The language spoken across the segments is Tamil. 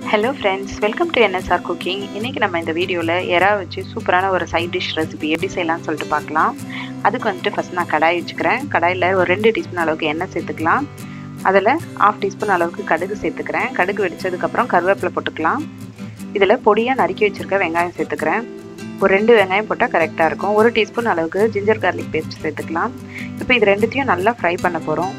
hello friends welcome to NSR cooking இன்றைக்கி நம்ம இந்த வீடியோவில் எறா வச்சு சூப்பரான ஒரு சைட் டிஷ் ரெசிபி எப்படி செய்யலாம்னு சொல்லிட்டு பார்க்கலாம் அதுக்கு வந்துட்டு ஃபஸ்ட் நான் கடாய் வச்சுக்கிறேன் கடாயில் ஒரு ரெண்டு டீஸ்பூன் அளவுக்கு எண்ணெய் சேர்த்துக்கலாம் அதில் ஆஃப் டீஸ்பூன் அளவுக்கு கடுகு சேர்த்துக்கிறேன் கடுகு வெடித்ததுக்கப்புறம் கருவேப்பிலை போட்டுக்கலாம் இதில் பொடியாக நறுக்கி வச்சுருக்க வெங்காயம் சேர்த்துக்கிறேன் ஒரு ரெண்டு வெங்காயம் போட்டால் கரெக்டாக இருக்கும் ஒரு டீஸ்பூன் அளவுக்கு ஜிஞ்சர் கார்லிக் பேஸ்ட் சேர்த்துக்கலாம் இப்போ இது ரெண்டுத்தையும் நல்லா ஃப்ரை பண்ண போகிறோம்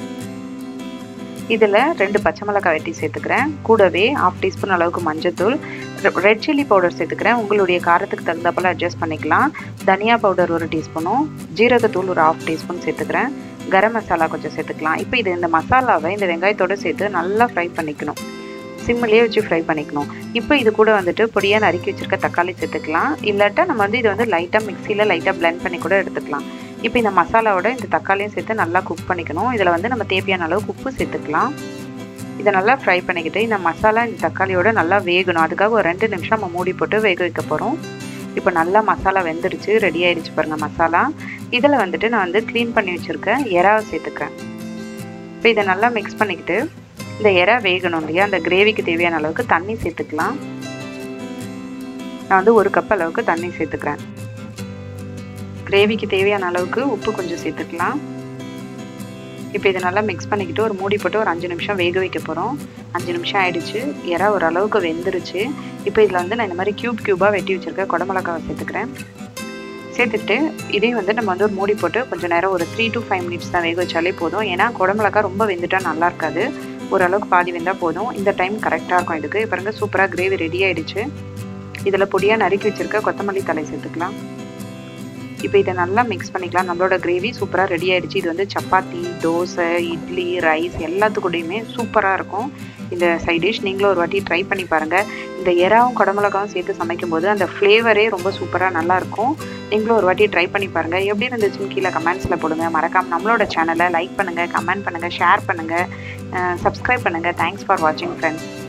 இதில் ரெண்டு பச்சை மிளகாய் வெட்டி சேர்த்துக்கிறேன் கூடவே ஆஃப் டீஸ்பூன் அளவுக்கு மஞ்சத்தூள் ரெட் சில்லி பவுடர் சேர்த்துக்கிறேன் உங்களுடைய காரத்துக்கு தகுந்தப்போல் அட்ஜஸ்ட் பண்ணிக்கலாம் தனியா பவுடர் ஒரு டீஸ்பூனும் ஜீரகத்தூள் ஒரு ஆஃப் டீஸ்பூன் சேர்த்துக்கிறேன் கரம் மசாலா கொஞ்சம் சேர்த்துக்கலாம் இப்போ இது இந்த மசாலாவை இந்த வெங்காயத்தோடு சேர்த்து நல்லா ஃப்ரை பண்ணிக்கணும் சிம்மிலேயே வச்சு ஃப்ரை பண்ணிக்கணும் இப்போ இது கூட வந்துட்டு பொடியாக நறுக்கி வச்சுருக்க தக்காளி சேர்த்துக்கலாம் இல்லாட்டா நம்ம வந்து இது வந்து லைட்டாக மிக்சியில் லைட்டாக பிளெண்ட் பண்ணி கூட எடுத்துக்கலாம் இப்போ இந்த மசாலாவோட இந்த தக்காளியும் சேர்த்து நல்லா குக் பண்ணிக்கணும் இதில் வந்து நம்ம தேவையான அளவுக்கு உப்பு சேர்த்துக்கலாம் இதை நல்லா ஃப்ரை பண்ணிக்கிட்டு இந்த மசாலா இந்த தக்காளியோட நல்லா வேகணும் அதுக்காக ஒரு ரெண்டு நிமிஷம் நம்ம மூடி போட்டு வேக வைக்க போகிறோம் இப்போ நல்லா மசாலா வெந்துருச்சு ரெடி ஆயிடுச்சு பாருங்கள் மசாலா இதில் வந்துட்டு நான் வந்து க்ளீன் பண்ணி வச்சுருக்கேன் எறாவை சேர்த்துக்கிறேன் இப்போ இதை நல்லா மிக்ஸ் பண்ணிக்கிட்டு இந்த எறா வேகணும் இல்லையா அந்த கிரேவிக்கு தேவையான அளவுக்கு தண்ணி சேர்த்துக்கலாம் நான் வந்து ஒரு கப் அளவுக்கு தண்ணி சேர்த்துக்கிறேன் கிரேவிக்கு தேவையான அளவுக்கு உப்பு கொஞ்சம் சேர்த்துக்கலாம் இப்போ இதை நல்லா மிக்ஸ் பண்ணிக்கிட்டு ஒரு மூடி போட்டு ஒரு அஞ்சு நிமிஷம் வேக வைக்க போகிறோம் அஞ்சு நிமிஷம் ஆயிடுச்சு இறா ஓரளவுக்கு வெந்துருச்சு இப்போ இதில் வந்து நான் இந்த மாதிரி க்யூப் க்யூபாக வெட்டி வச்சுருக்க குடமிளகாவை சேர்த்துக்கிறேன் சேர்த்துட்டு இதையும் வந்து நம்ம வந்து ஒரு மூடி போட்டு கொஞ்சம் நேரம் ஒரு த்ரீ டு ஃபைவ் மினிட்ஸ் தான் வேக வச்சாலே போதும் ஏன்னா குடமிளகா ரொம்ப வெந்துட்டால் நல்லா இருக்காது ஓரளவுக்கு பாதி வெந்தால் போதும் இந்த டைம் கரெக்டாக இருக்கும் இதுக்கு பாருங்க சூப்பராக கிரேவி ரெடி ஆகிடுச்சு இதில் பொடியாக நறுக்கி வச்சுருக்க கொத்தமல்லி தலை சேர்த்துக்கலாம் இப்போ இதை நல்லா மிக்ஸ் பண்ணிக்கலாம் நம்மளோட கிரேவி சூப்பராக ரெடி ஆகிடுச்சு இது வந்து சப்பாத்தி தோசை இட்லி ரைஸ் எல்லாத்துக்கூடையுமே சூப்பராக இருக்கும் இந்த சைட் டிஷ் நீங்களும் ஒரு வாட்டி ட்ரை பண்ணி பாருங்கள் இந்த எறாவும் குடமிளகாவும் சேர்த்து சமைக்கும் போது அந்த ஃப்ளேவரே ரொம்ப சூப்பராக நல்லாயிருக்கும் நீங்களும் ஒரு வாட்டி ட்ரை பண்ணி பாருங்கள் எப்படி இருந்துச்சுன்னு கீழே கமெண்ட்ஸில் போடுங்க மறக்காமல் நம்மளோட சேனலை லைக் பண்ணுங்கள் கமெண்ட் பண்ணுங்கள் ஷேர் பண்ணுங்கள் சப்ஸ்கிரைப் பண்ணுங்கள் தேங்க்ஸ் ஃபார் வாட்சிங் ஃப்ரெண்ட்ஸ்